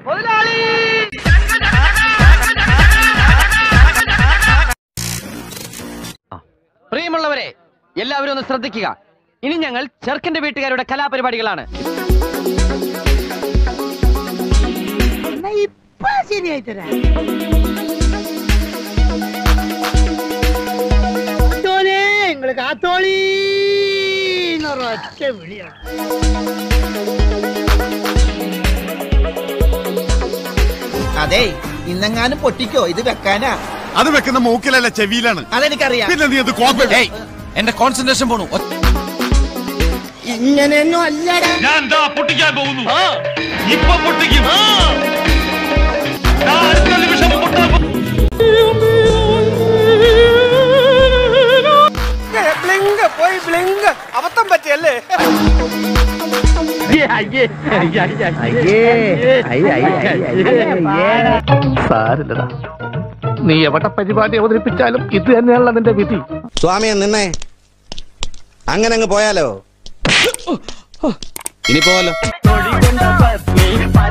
പ്രിയമുള്ളവരെ എല്ലാവരും ഒന്ന് ശ്രദ്ധിക്കുക ഇനി ഞങ്ങൾ ചെറുക്കന്റെ വീട്ടുകാരുടെ കലാപരിപാടികളാണ് എന്നാ ഇപ്പൊ ശരിയായി തരാം കാത്തോളേ നിങ്ങള് കാത്തോളി ഒറ്റ വിളിയാണ് അതെ ഇന്നെങ്ങാനും പൊട്ടിക്കോ ഇത് വെക്കാനാ അത് വെക്കുന്ന മൂക്കിലല്ല ചെവിയിലാണ് അതെനിക്കറിയാം പിന്നെ നീ അത് കോപ്പി എന്റെ കോൺസെൻട്രേഷൻ പോണു ഇങ്ങനെയൊന്നും അല്ലടാ ഞാൻ ദാ പൊട്ടിക്കാൻ പോകുന്നു ഇപ്പൊ പൊട്ടിക്കും ദാ അടുത്ത നിമിഷം പൊട്ടാൻ പോ- സാരില്ലടാ നീ എവിടെ പരിപാടി അവതരിപ്പിച്ചാലും ഇത് തന്നെയാണല്ലോ നിന്റെ വിധി സ്വാമിയെ നിന്നേ അങ്ങനെ അങ്ങ് പോയാലോ ഇനി പോവല്ലോ